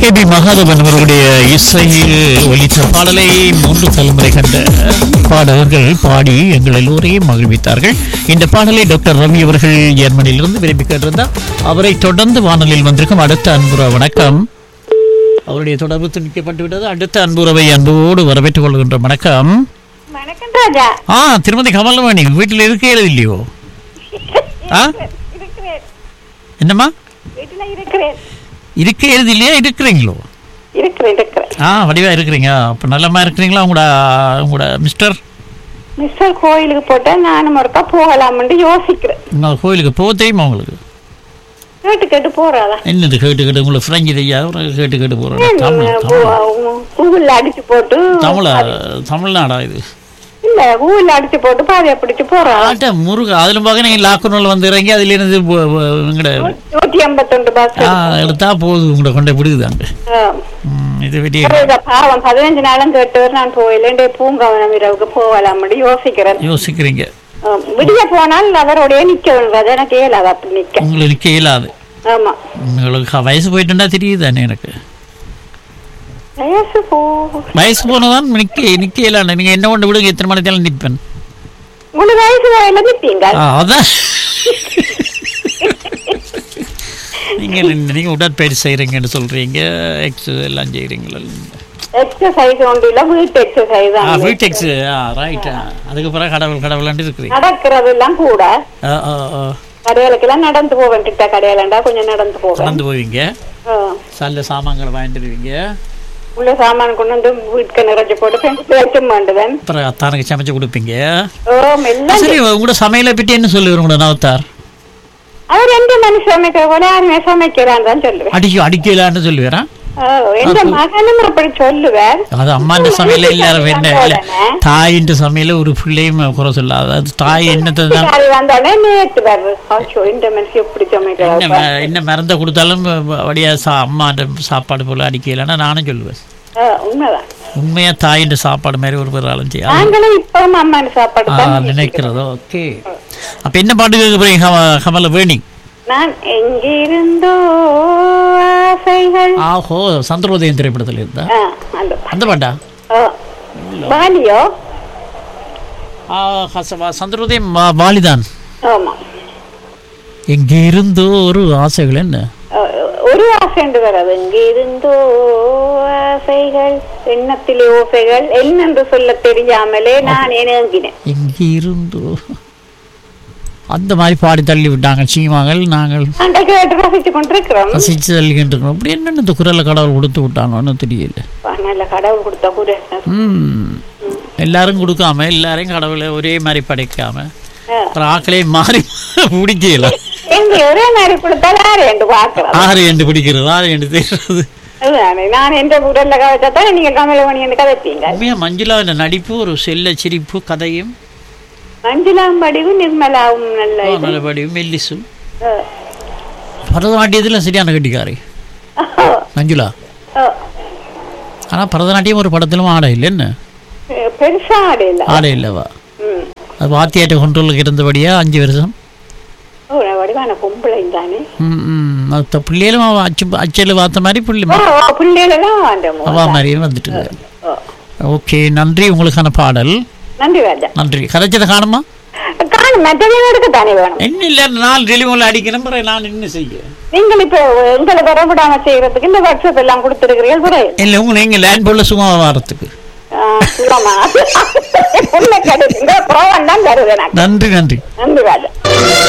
K P Mahadevan அவர்களுடைய இசையில் ஒலித்த பாடலை மூன்று தலைமுறை கண்ட பாடகர்கள் பாடி எங்கள் எல்லோரையும் மகிழ்வித்தார்கள் இந்த பாடலை டாக்டர் ரவி அவர்கள் ஜெர்மனியிலிருந்து விரும்பி கேட்டிருந்தார் அவரை தொடர்ந்து வானொலியில் வந்திருக்கும் அடுத்த அன்புற வணக்கம் அவருடைய தொடர்பு துணிக்கப்பட்டு விட்டது அடுத்த அன்புறவை அன்போடு வரவேற்றுக் கொள்கின்ற வணக்கம் வணக்கம் ராஜா ஆ திருமதி கமலவாணி வீட்டில் இருக்கிறது இல்லையோ ஆ இருக்கிறேன் என்னம்மா வீட்டுல இருக்கிறேன் இருக்கிறது இல்லையா இருக்கிறீங்களோ இருக்கிறேன் இருக்கிறேன் ஆ வடிவா இருக்கிறீங்க அப்போ நல்லமா இருக்கிறீங்களா உங்களோட உங்களோட மிஸ்டர் மிஸ்டர் கோயிலுக்கு போட்டா நானும் ஒருக்கா போகலாம்னு யோசிக்கிறேன் உங்கள் கோயிலுக்கு போக தெரியுமா உங்களுக்கு கேட்டு கேட்டு போறாதா என்னது கேட்டு கேட்டு உங்களுக்கு ஃப்ரெஞ்சு தெரியா கேட்டு கேட்டு போகிறோம் தமிழ் தமிழ் கூகுள்ல அடிச்சு போட்டு தமிழா தமிழ்நாடா இது இல்ல கூகுள்ல அடிச்சு போட்டு பாதையை பிடிச்சு போறாளா ஆட்ட முருக அதில் பார்க்க நீங்கள் லாக்குனூல் வந்து இறங்கி அதிலிருந்து எங்கட நூத்தி எண்பத்தொண்டு பஸ் ஆ எடுத்தா போகுது உங்களை கொண்டே பிடிக்குது அங்கே ம், இது வெட்டிய பாவம் பதினஞ்சு நாளும் கேட்டவர் நான் போயில பூங்கவனம் இரவுக்கு போகலாம்னு யோசிக்கிறேன் யோசிக்கிறீங்க ஆ, விடிய போனால் அவரோடய நிக்க வேண்டியது எனக்கு இயலாது அப்படி நிக்க உங்களுக்கு நிற்க இயலாது ஆமா உங்களுக்கு வயசு போயிட்டுண்டா தெரியுது தானே எனக்கு வயசு போ வயசு போனதான் நிற்க நிற்க இயலாண்டு நீங்கள் என்ன கொண்டு விடுங்க எத்தனை மணி தேலம் நிற்பேன் உங்களுக்கு வயசு வரையில நிப்பீங்க ஆ, அதான் நீங்க நீங்க உடற்பயிற்சி செய்யறீங்கன்னு சொல்றீங்க எக்ஸ் எல்லாம் செய்யறீங்களா எக்ஸசைஸ் ஒன்று இல்ல வீட்டு எக்ஸசைஸ் ஆ தான் வீட் எக்ஸ் ஆ ரைட் அதுக்கு பிறகு கடவுள் கடவுளாண்டு இருக்கிறீங்க நடக்கிறது எல்லாம் கூட ஆ, ஆ, ஆ. கடைகளுக்கு எல்லாம் நடந்து போவேன் கிட்ட கடையிலண்டா கொஞ்சம் நடந்து போவேன் கடந்து போவீங்க ஆ. சல்ல சாமான்களை வாங்கிடுவீங்க உள்ள சாமான் கொண்டு வந்து வீட்டுக்கு நிறைச்சு போட்டு ஃப்ரெண்ட்ஸ் வச்சு மாண்டுவேன் அப்புறம் அத்தானுக்கு சமைச்சு கொடுப்பீங்க ஓ எல்லாம் சரி உங்களோட சமையலை பற்றி என்ன சொல்லுவார் உங்களோட நவத்தார் அவர் எந்த மனுஷன் சமைக்கிற போல யாருமே சமைக்கிறான் தான் சொல்லுவேன் அடிக்க அடிக்கலான்னு சொல்லுவாரா ஓ, எந்த மகனும் அப்படி சொல்லுவேன் அது அம்மாண்ட சமையல எல்லாரும் என்ன இல்ல உடனே. தாயின்ற சமையல ஒரு பிள்ளையும் குறை சொல்லாது அது தாய் என்னத்தை தான் அது வந்தோடனே நேற்று வருது அச்சோ இந்த மனுஷன் எப்படி என்ன சமைக்கிறார் ம- என்ன மருந்தை கொடுத்தாலும் வடியா சா அம்மாண்ட சாப்பாடு போல அடிக்கலைன்னா நானும் சொல்லுவேன் ஆ, உண்மைதான் உண்மையா தாயின்ற சாப்பாடு மாதிரி ஒரு பேராலும் செய்யாது நாங்களும் இப்பவும் அம்மானு சாப்பாடு தான் நினைக்கிறதோ ஓகே அப்ப என்ன பாட்டு கேட்க போறீங்க கம- கமல வேணி நான் எங்கிருந்தோ ஆசைகள் ஆஹோ சந்திரோதயம் திரைப்படத்தில் இருந்தா ஆ, அந்த அந்த பாட்டா ஆ. வாலியோ ஆ, ஹசவா, சந்திரோதயம் வா- வாலிதான் ஆமா எங்கே இருந்தோ ஒரு ஆசைகள் என்ன ஆ, ஒரு ஆசைண்டு வராது எங்கிருந்தோ ஆசைகள் எண்ணத்திலே ஓசைகள் என்னென்று சொல்ல தெரியாமலே நான் ஏங்கினேன் எங்கே இருந்தோ அந்த மாதிரி பாடி தள்ளி விட்டாங்க சீமாங்கள் நாங்கள் அந்த கேட்டு ரசிச்சு கொண்டிருக்கிறோம் ரசிச்சு தள்ளிக்கிட்டு இருக்கோம் அப்படி என்னென்ன இந்த குரலை கடவுள் கொடுத்து விட்டானோன்னு தெரியல நல்ல கடவுள் கொடுத்த கூட ம் எல்லாரும் கொடுக்காம எல்லாரையும் கடவுளை ஒரே மாதிரி படைக்காம ஆ. அப்புறம் ஆக்களே மாறி பிடிக்கல எங்க ஒரே மாதிரி கொடுத்தாலும் யாரு என்று பாக்குறோம் ஆறு என்று பிடிக்கிறது ஆறு என்று தெரிகிறது அதுதானே நான் என்ற குரல்ல கதைச்சா தான் நீங்க கமலமணி என்று கதைப்பீங்க உண்மையா மஞ்சுளா இந்த நடிப்பு ஒரு செல்ல சிரிப்பு கதையும் மஞ்சுளாம் படிவும் நிர்மலாவும் நல்ல இது. நல்லபடியும் மெல்லிசும் ஆ. பரதநாட்டியத்தில் சரியான கட்டிக்காரி ஆ. மஞ்சுளா ஆ. ஆனால் பரதநாட்டியம் ஒரு படத்திலும் ஆட இல்லை என்ன பெ- பெருசா ஆடு இல்ல ஆட இல்லைவா ம். அது வாத்தியாட்ட கொண்டோலுக்கு இருந்தபடியா அஞ்சு வருஷம் ஓ, நான் வடிவான பொம்பளை தானே ம், ம். அது பிள்ளைகளும் அவ அச்சு அச்சல் பார்த்த மாதிரி புள்ளி ஓ, ஓ, பிள்ளைகளெல்லாம் அந்த மோ- அவா மாதிரியும் வந்துட்டு ஓ. ஓகே நன்றி உங்களுக்கான பாடல் நன்றி ராஜா நன்றி கதைச்சதை காணுமா காணும் மற்றவங்களுக்கு தானே வேணும் என்ன இல்லை நான் டெலிஃபோனில் அடிக்கணும் பிறகு நான் என்ன செய்ய நீங்கள் இப்போ உங்களை வரவிடாம செய்யறதுக்கு இந்த வாட்ஸ்அப் எல்லாம் கொடுத்துருக்கிறீர்கள் கூட இல்லை உங்களை நீங்கள் லேண்ட் போல சும்மா வாரத்துக்கு சும்மா உண்மை கிடைக்குங்க கோவம் தான் வருது எனக்கு நன்றி நன்றி நன்றி ராஜா